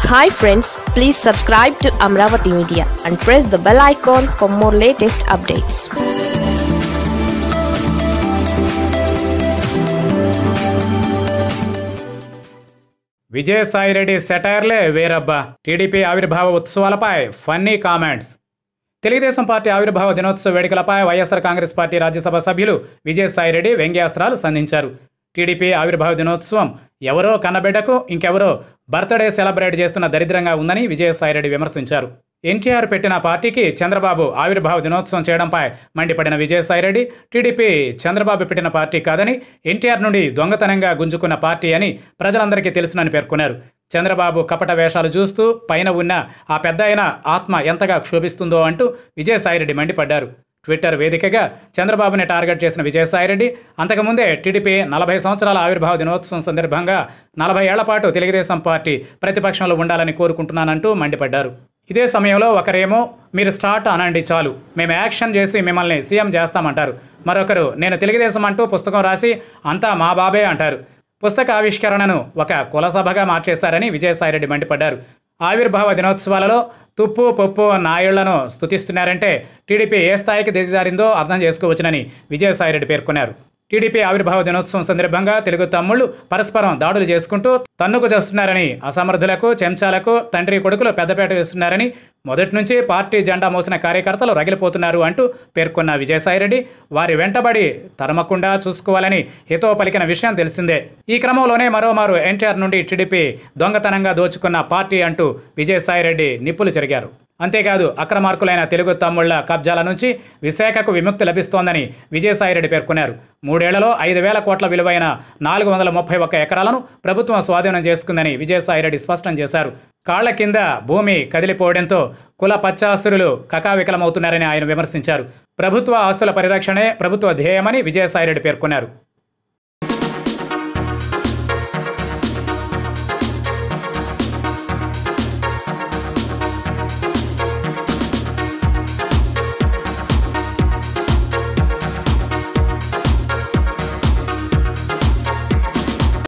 hi friends please subscribe to Amaravati media and press the bell icon for more latest updates Vijayasai Reddy సెటైర్లే వేరబ్బా TDP ఆవిర్భావ ఉత్సవాలపై funny comments Telugu Desam party ఆవిర్భావ దినోత్సవ వేడుకలపై వైఎస్ఆర్ కాంగ్రెస్ పార్టీ రాజ్యసభ సభ్యులు విజయసాయిరెడ్డి వ్యంగ్యాస్త్రాలు సంధించారు టీడీపీ ఆవిర్భావ దినోత్సవం ఎవరో కన్నబిడ్డకు ఇంకెవరో బర్త్డే సెలబ్రేట్ చేస్తున్న దరిద్రంగా ఉందని విజయసాయిరెడ్డి విమర్శించారు ఎన్టీఆర్ పెట్టిన పార్టీకి చంద్రబాబు ఆవిర్భావ దినోత్సవం చేయడంపై మండిపడిన విజయసాయిరెడ్డి టీడీపీ చంద్రబాబు పెట్టిన పార్టీ కాదని ఎన్టీఆర్ నుండి దొంగతనంగా గుంజుకున్న పార్టీ అని ప్రజలందరికీ తెలుసునని పేర్కొన్నారు చంద్రబాబు కపట వేషాలు చూస్తూ పైన ఉన్న ఆ పెద్ద అయిన ఆత్మ ఎంతగా క్షోభిస్తుందో అంటూ విజయసాయిరెడ్డి మండిపడ్డారు ట్విట్టర్ వేదికగా చంద్రబాబుని టార్గెట్ చేసిన విజయసాయిరెడ్డి అంతకుముందే టీడీపీ నలభై సంవత్సరాల ఆవిర్భావ దినోత్సవం సందర్భంగా నలభై ఏళ్ల పాటు తెలుగుదేశం పార్టీ ప్రతిపక్షంలో ఉండాలని కోరుకుంటున్నానంటూ మండిపడ్డారు ఇదే సమయంలో ఒకరేమో మీరు స్టార్ట్ అనండి చాలు మేము యాక్షన్ చేసి మిమ్మల్ని సీఎం చేస్తామంటారు మరొకరు నేను తెలుగుదేశం అంటూ పుస్తకం రాసి అంతా మా బాబే అంటారు పుస్తక ఆవిష్కరణను ఒక కులసభగా మార్చేశారని విజయసాయిరెడ్డి మండిపడ్డారు ఆవిర్భావ దినోత్సవాలలో తుప్పు పప్పు నాయుళ్లను స్తుతిస్తున్నారంటే టీడీపీ ఏ స్థాయికి దిగజారిందో అర్థం చేసుకోవచ్చునని విజయసాయిరెడ్డి పేర్కొన్నారు టీడీపీ ఆవిర్భావ దినోత్సవం సందర్భంగా తెలుగు తమ్ముళ్లు పరస్పరం దాడులు చేసుకుంటూ తన్నుకు చేస్తున్నారని అసమర్థులకు చెంచాలకు తండ్రి కొడుకులు పెద్దపేట వేస్తున్నారని మొదటి నుంచి పార్టీ జెండా మోసిన కార్యకర్తలు రగిలిపోతున్నారు అంటూ పేర్కొన్న విజయసాయిరెడ్డి వారి వెంటబడి తరమకుండా చూసుకోవాలని హితో పలికిన విషయం తెలిసిందే ఈ క్రమంలోనే మరోమారు ఎన్టీఆర్ నుండి టీడీపీ దొంగతనంగా దోచుకున్న పార్టీ అంటూ విజయసాయిరెడ్డి నిప్పులు చెరిగారు అంతేకాదు అక్రమార్కులైన తెలుగు తమ్ముళ్ల కబ్జాల నుంచి విశాఖకు విముక్తి లభిస్తోందని విజయసాయిరెడ్డి పేర్కొన్నారు మూడేళ్లలో ఐదు వేల కోట్ల విలువైన నాలుగు వందల ముప్పై ఒక్క ఎకరాలను ప్రభుత్వం స్వాధీనం చేసుకుందని విజయసాయిరెడ్డి స్పష్టం చేశారు కాళ్ల కింద భూమి కదిలిపోవడంతో కుల పచ్చాస్తులు కకావికలమవుతున్నారని ఆయన విమర్శించారు ప్రభుత్వ ఆస్తుల పరిరక్షణే ప్రభుత్వ ధ్యేయమని విజయసాయిరెడ్డి పేర్కొన్నారు